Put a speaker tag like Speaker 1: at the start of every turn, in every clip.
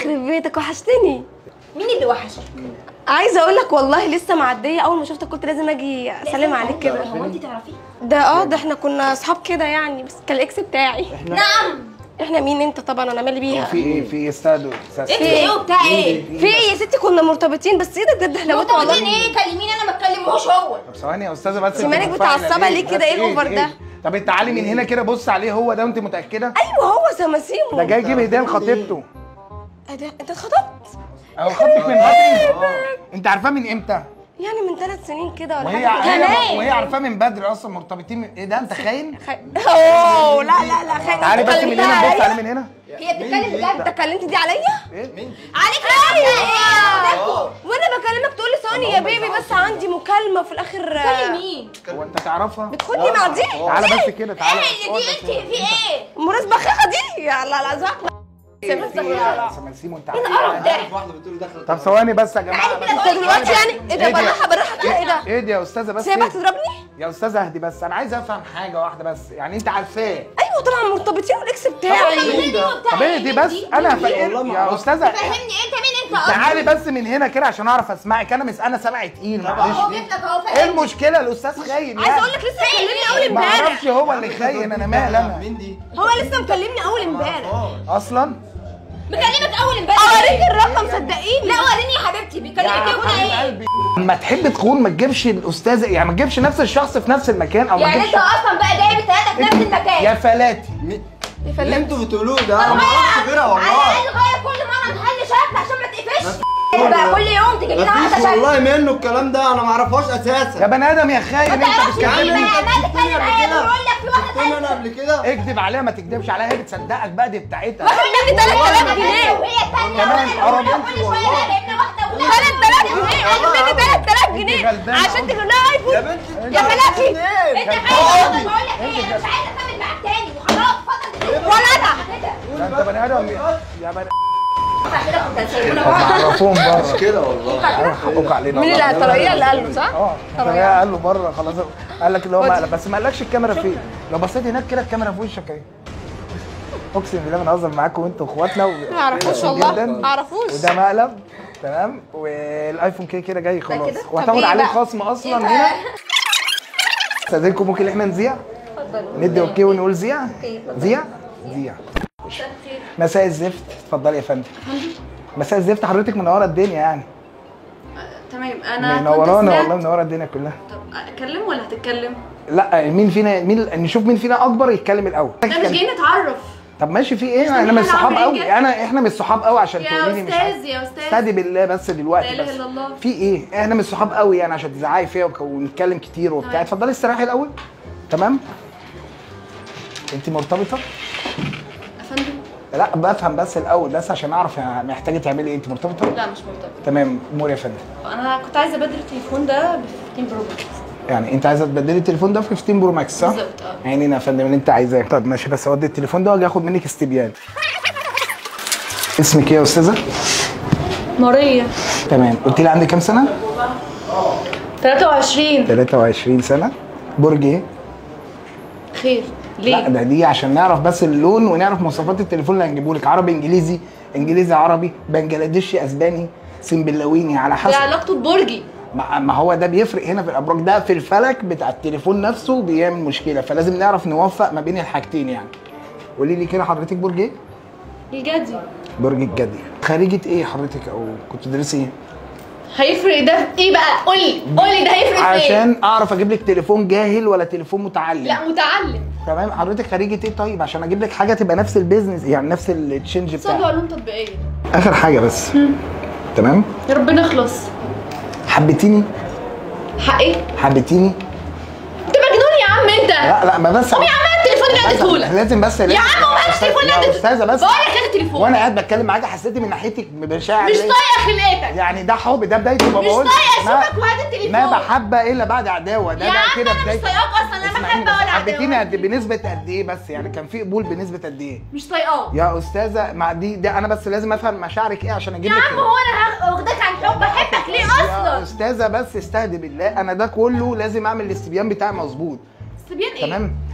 Speaker 1: يخرب بيتك وحشتني
Speaker 2: مين اللي وحشك؟
Speaker 1: عايزه اقول لك والله لسه معديه اول ما شفتك قلت لازم اجي اسلم عليك كده
Speaker 2: هو انت تعرفيه؟
Speaker 1: ده اه ده احنا كنا اصحاب كده يعني بس كان الاكس بتاعي
Speaker 2: نعم
Speaker 1: احنا مين انت طبعا انا مالي بيها
Speaker 3: في ايه في ايه استاذ استاذ
Speaker 2: انت ايه وبتاع ايه؟
Speaker 1: في ايه يا ستي كنا مرتبطين بس ايه ده بجد احنا موت
Speaker 2: مرتبطين
Speaker 1: والله
Speaker 2: ايه؟ كلميني انا ما اتكلمهوش هو
Speaker 3: طب ثواني يا استاذه بس
Speaker 1: انت مالك
Speaker 3: انت متفاعلة
Speaker 1: متعصبة ليه كده؟
Speaker 3: بس
Speaker 1: ايه الأوفر ده؟
Speaker 3: طب انت تعالي من هنا كده بص عليه هو ده وانت متاكده
Speaker 1: ايوه هو سماسيمو
Speaker 3: ده جاي يجيب هديه لخطيبته
Speaker 1: ايه ده انت اتخطبت
Speaker 3: اهو خطبك من بدري انت عارفاه من امتى
Speaker 1: يعني من ثلاث سنين كده ولا
Speaker 3: وهي
Speaker 1: حاجه
Speaker 3: هي- وهي عارفاه من بدري اصلا مرتبطين من ايه ده انت خاين
Speaker 1: خ- اوه لا لا لا خير
Speaker 3: تعالي بس من هنا بص عليه من هنا
Speaker 2: هي بتتكلم بجد
Speaker 1: انت كلمت دي عليا
Speaker 2: عليك ايه؟
Speaker 1: وانا بكلمك تقول لي ثانيه يا بيبي بس عندي مكالمه في الاخر
Speaker 2: بتكلم مين؟
Speaker 3: هو انت تعرفها
Speaker 1: بتخوني مع دي
Speaker 3: تعالى بس كده تعالى
Speaker 2: ايه دي انت في ايه؟
Speaker 1: مناسبه خيخه دي يا لا لا زعق
Speaker 3: سمسيمو انت
Speaker 2: القرف
Speaker 3: عارف
Speaker 2: ده
Speaker 4: واحده بتقول داخله
Speaker 3: طب ثواني بس يا جماعه بس.
Speaker 1: انت دلوقتي يعني ايه ده
Speaker 3: ايه ده؟
Speaker 1: بالراحه بالراحه كده ايه ده
Speaker 3: ايه دي يا استاذه بس
Speaker 1: سايبها
Speaker 3: ايه؟
Speaker 1: تضربني
Speaker 3: يا استاذه اهدي بس انا عايز افهم حاجه واحده بس يعني انت عارفاه
Speaker 1: ايوه طبعا مرتبطين والاكس بتاعي
Speaker 3: طب ايه دي بس انا فاهم يا استاذه
Speaker 2: فهمني انت مين انت
Speaker 3: تعالي بس من هنا كده عشان اعرف اسمعك انا مس انا سامع تقيل
Speaker 2: هو
Speaker 3: معلش
Speaker 2: جبت لك اهو
Speaker 3: ايه
Speaker 2: فهمني
Speaker 3: المشكله الاستاذ خاين
Speaker 1: عايزه اقول لك لسه مكلمني اول
Speaker 3: ما
Speaker 1: امبارح
Speaker 3: اعرفش هو اللي خاين انا مال انا
Speaker 4: مين دي؟
Speaker 1: هو لسه مكلمني اول امبارح
Speaker 3: اصلا
Speaker 2: بكلمك اول امبارح
Speaker 1: اوريك الرقم صدقيني
Speaker 2: لا وريني يا حبيبتي بيكلمك ايه ولا ايه؟
Speaker 3: قلبي لما تحب تخون ما تجيبش الاستاذ يعني ما تجيبش نفس الشخص في نفس المكان او ما
Speaker 2: يعني
Speaker 3: تجيبش
Speaker 2: انت اصلا بقى جايب الثلاثه في نفس المكان
Speaker 3: يا فلاتي
Speaker 4: مين؟
Speaker 1: يا
Speaker 4: اللي
Speaker 1: فندم
Speaker 4: انتوا بتقولوه ده انا ما اعرفش غيرها
Speaker 2: على
Speaker 4: والله
Speaker 2: الاقل غير كل مره محل شكل عشان ما تقفش بقى كل يوم تجيب لنا
Speaker 4: مفيش
Speaker 2: واحده شكل
Speaker 4: والله منه الكلام ده انا ما اعرفهاش
Speaker 3: يا
Speaker 4: اساسا
Speaker 3: بني ادم يا خاين
Speaker 2: ما
Speaker 3: انت
Speaker 2: تعرفش مين
Speaker 3: بتكلمني
Speaker 2: بقى ما تتكلم معايا بيقول لك في واحده
Speaker 4: قلت انا قبل كده
Speaker 3: اكذب عليها ما تكذبش عليها هي بتصدقك بقى دي بتاعتها
Speaker 1: كلمني 3000 جنيه
Speaker 2: وهي الثانيه
Speaker 3: كمان حرام
Speaker 2: كل شويه لا جايبنا واحده ولا
Speaker 1: 3000 جنيه قال لي 3000 جنيه
Speaker 3: غلبانة
Speaker 1: عشان تجيب لها ايفون
Speaker 4: يا بنتي
Speaker 1: يا فلاكي
Speaker 2: انت خايف بقول لك ايه انا مش عايزه اكمل معاك تاني وخلاص فضل
Speaker 1: ولا انا
Speaker 3: ده انت بني ادم يا بني
Speaker 2: كده كنت هتسيبونا
Speaker 3: طب معرفوهم بره
Speaker 4: كده والله
Speaker 3: حقوق علينا
Speaker 1: مين اللي
Speaker 3: والله.
Speaker 1: طريقه اللي قال له صح؟
Speaker 3: اه طريقه قال له بره خلاص قال لك اللي هو مقلب بس ما قالكش الكاميرا فين لو بصيت هناك كده الكاميرا في وشك اهي اقسم بالله بنهزر معاكم انتوا اخواتنا و-
Speaker 1: ما اعرفوش
Speaker 3: جدا.
Speaker 1: والله ما اعرفوش
Speaker 3: وده مقلب تمام والايفون كده كده جاي خلاص
Speaker 2: كده؟
Speaker 3: وهتاخد
Speaker 1: طب ايه
Speaker 3: عليه
Speaker 1: بقى؟
Speaker 3: خصم اصلا هنا استاذنكم ممكن احنا نذيع ندي اوكي ونقول زيع زيع زيع مساء الزفت اتفضلي يا فندم مساء الزفت حضرتك منوره الدنيا يعني
Speaker 5: تمام انا كنت
Speaker 3: منورانا
Speaker 5: سمعت-
Speaker 3: والله منوره الدنيا كلها
Speaker 5: طب اتكلم ولا هتتكلم؟
Speaker 3: لا مين فينا مين نشوف مين فينا اكبر يتكلم الاول
Speaker 5: احنا مش جايين نتعرف
Speaker 3: طب ماشي في ايه
Speaker 5: استنى
Speaker 3: احنا مش صحاب
Speaker 5: هنعمل إيه
Speaker 3: قوي
Speaker 5: كده؟
Speaker 3: انا احنا مش صحاب قوي عشان
Speaker 5: يا
Speaker 3: تقولي لي مش عارف.
Speaker 5: استاذ يا استاذ
Speaker 3: استهدي بالله بس دلوقتي
Speaker 5: لا إله
Speaker 3: بس
Speaker 5: إلا الله.
Speaker 3: في ايه احنا مش صحاب قوي يعني عشان تزعقي فيا وك- ونتكلم كتير وبتاع
Speaker 5: تمام.
Speaker 3: اتفضلي استريحي الاول تمام انت مرتبطه
Speaker 5: افندم
Speaker 3: لا بفهم بس الاول بس عشان اعرف يعني محتاجه تعملي ايه انت مرتبطه
Speaker 5: لا مش مرتبط
Speaker 3: تمام امور يا فندم
Speaker 5: انا كنت عايزه ابدل التليفون ده ب 15 برو ماكس
Speaker 3: يعني انت عايزه تبدلي التليفون ده في 15 برو ماكس صح
Speaker 5: بالظبط، اه.
Speaker 3: عينينا يا فندم اللي انت عايزاه طب ماشي بس اودي التليفون ده واجي اخد منك استبيان اسمك ايه يا استاذه
Speaker 5: ماريا
Speaker 3: تمام قلت لي عندك كام سنه
Speaker 5: 23
Speaker 3: 23 سنه برج ايه
Speaker 5: خير
Speaker 3: لا
Speaker 5: ليه؟
Speaker 3: ده دي عشان نعرف بس اللون ونعرف مواصفات التليفون اللي هنجيبه لك عربي انجليزي انجليزي عربي بنجلاديشي اسباني سنبلاويني على
Speaker 5: دي
Speaker 3: حسب
Speaker 5: علاقته ببرجي
Speaker 3: ما ما هو ده بيفرق هنا في الابراج ده في الفلك بتاع التليفون نفسه بيعمل مشكله فلازم نعرف نوفق ما بين الحاجتين يعني قولي لي كده حضرتك برج ايه
Speaker 5: الجدي
Speaker 3: برج الجدي خريجه ايه حضرتك او كنت بتدرسي ايه
Speaker 5: هيفرق ده في ايه بقى؟ قولي قولي ده هيفرق في ايه؟
Speaker 3: عشان اعرف اجيب لك تليفون جاهل ولا تليفون متعلم
Speaker 5: لا متعلم
Speaker 3: تمام حضرتك خريجه ايه طيب عشان اجيب لك حاجه تبقى نفس البيزنس يعني نفس التشنج
Speaker 5: صعب
Speaker 3: بتاعك
Speaker 5: علوم تطبيقيه
Speaker 3: اخر حاجه بس تمام
Speaker 5: يا رب نخلص
Speaker 3: حبيتيني
Speaker 5: حقي
Speaker 3: حبيتيني
Speaker 5: انت مجنون يا عم انت
Speaker 3: لا لا ما بس
Speaker 5: قوم يا عم هات التليفون اللي اديتهولك
Speaker 3: لازم بس
Speaker 5: يا عم قوم هات التليفون اللي
Speaker 3: يا
Speaker 5: اديتهولك
Speaker 3: استاذه بس
Speaker 5: بقول لك هات التليفون
Speaker 3: وانا قاعد بتكلم معاكي حسيتي من ناحيتك بمشاعر
Speaker 5: مش
Speaker 3: ليه؟
Speaker 5: طايقه خلقتك
Speaker 3: يعني ده حب ده بدايته ما
Speaker 5: مش
Speaker 3: بقول
Speaker 5: طايقه
Speaker 3: ما-
Speaker 5: اشوفك وهات التليفون
Speaker 3: ما بحبه الا بعد عداوه ده
Speaker 5: يا
Speaker 3: ده
Speaker 5: عم
Speaker 3: كده
Speaker 5: انا مش
Speaker 3: بدايته
Speaker 5: طايقاك اصلا انا
Speaker 3: اسمعيني
Speaker 5: بحب
Speaker 3: بس،
Speaker 5: اقول
Speaker 3: حبيتيني
Speaker 5: عداوة.
Speaker 3: قد بنسبه قد ايه بس يعني كان في قبول بنسبه قد ايه
Speaker 5: مش طايقاك
Speaker 3: يا استاذه مع دي ده انا بس لازم افهم مشاعرك ايه عشان اجيب
Speaker 5: يا
Speaker 3: لك
Speaker 5: عم هو انا هاخ- واخداك عن حب بحبك ليه
Speaker 3: يا
Speaker 5: اصلا
Speaker 3: استاذه بس استهدي بالله انا ده كله لازم اعمل الاستبيان بتاعي مظبوط
Speaker 5: استبيان ايه
Speaker 3: تمام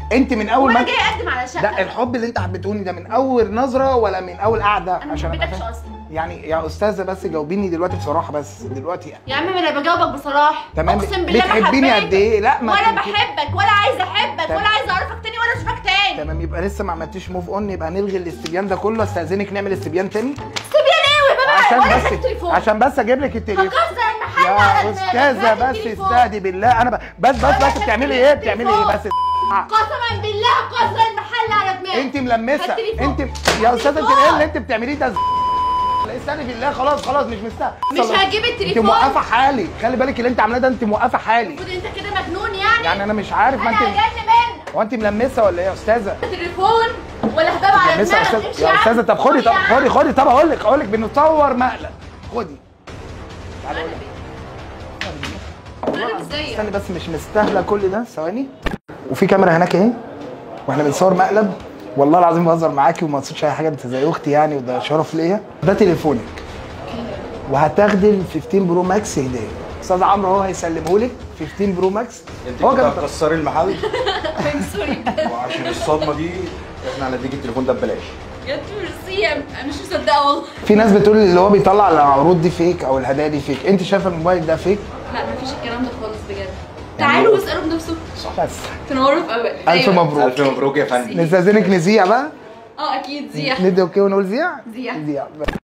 Speaker 3: انت من اول
Speaker 5: وانا
Speaker 3: ما
Speaker 5: جاي اقدم على شقه
Speaker 3: لا الحب اللي انت حبيتوني ده من اول نظره ولا من اول قعده
Speaker 5: انا ما
Speaker 3: عشان أبقى
Speaker 5: حبيتكش
Speaker 3: فاهم؟
Speaker 5: اصلا
Speaker 3: يعني يا استاذه بس جاوبيني دلوقتي بصراحه بس دلوقتي
Speaker 5: يا عم ما انا بجاوبك بصراحه
Speaker 3: تمام
Speaker 5: اقسم بالله ما
Speaker 3: بتحبيني
Speaker 5: حبيتك.
Speaker 3: قد ايه لا ما
Speaker 5: ولا
Speaker 3: تنكر-
Speaker 5: بحبك ولا عايزه احبك
Speaker 3: تمام.
Speaker 5: ولا عايزه اعرفك تاني ولا اشوفك تاني
Speaker 3: تمام يبقى لسه ما عملتيش موف اون يبقى نلغي الاستبيان ده كله استاذنك نعمل استبيان تاني
Speaker 5: سيبيان ايه بابا
Speaker 3: عشان
Speaker 5: ولا
Speaker 3: بس
Speaker 5: التليفون
Speaker 3: عشان بس اجيب لك التليفون
Speaker 5: هكسر المحل
Speaker 3: يا
Speaker 5: على دماغك.
Speaker 3: استاذه
Speaker 5: هات
Speaker 3: بس
Speaker 5: التليفون.
Speaker 3: استهدي بالله انا ب... بس بس
Speaker 5: ولا
Speaker 3: بس بتعملي ايه بتعملي ايه بس
Speaker 5: قسما بالله هكسر المحل على دماغك
Speaker 3: انت ملمسه
Speaker 5: هات التليفون.
Speaker 3: انت يا استاذه انت
Speaker 5: التليفون.
Speaker 3: ايه اللي انت بتعمليه ده لا استهدي بالله خلاص خلاص مش مستاهل
Speaker 5: مش هجيب
Speaker 3: انت
Speaker 5: التليفون
Speaker 3: موقفه حالي خلي بالك اللي انت عاملاه ده انت موقفه حالي
Speaker 5: المفروض انت كده مجنون يعني
Speaker 3: يعني انا مش عارف ما
Speaker 5: انا
Speaker 3: انت
Speaker 5: اجن منك
Speaker 3: هو انت ملمسه ولا ايه يا استاذه
Speaker 5: تليفون ولا هباب على
Speaker 3: ملمسه يا
Speaker 5: دماغك
Speaker 3: استاذه
Speaker 5: امشي
Speaker 3: يا
Speaker 5: عم.
Speaker 3: استاذه طب خدي طب
Speaker 5: يا عم.
Speaker 3: خدي خدي طب اقول لك اقول لك بنصور مقلب خدي تعالي اقول لك.
Speaker 5: انا ازاي
Speaker 3: استني بس مش مستاهله كل ده ثواني وفي كاميرا هناك اهي واحنا بنصور مقلب والله العظيم بهزر معاكي وما اقصدش اي حاجه انت زي اختي يعني وده شرف ليا ده تليفونك وهتاخدي ال 15 برو ماكس هديه استاذ عمرو هو هيسلمه لك 15 برو ماكس
Speaker 4: انت
Speaker 3: هو
Speaker 4: كده
Speaker 3: كان
Speaker 4: هتكسري المحل
Speaker 5: سوري
Speaker 4: وعشان الصدمه دي احنا هنديك التليفون ده ببلاش
Speaker 5: بجد ميرسي انا مش مصدقه والله
Speaker 3: في ناس بتقول اللي هو بيطلع العروض دي فيك او الهدايا دي فيك انت شايفه الموبايل ده فيك
Speaker 5: لا مفيش الكلام ده خالص بجد تعالوا واسالوا بنفسكم
Speaker 3: بس
Speaker 5: تنوروا في أول
Speaker 3: الف مبروك
Speaker 4: الف مبروك يا فندم
Speaker 3: نستاذنك نذيع بقى
Speaker 5: اه اكيد زيح
Speaker 3: ندي اوكي ونقول زيع
Speaker 5: زيع.
Speaker 3: زيع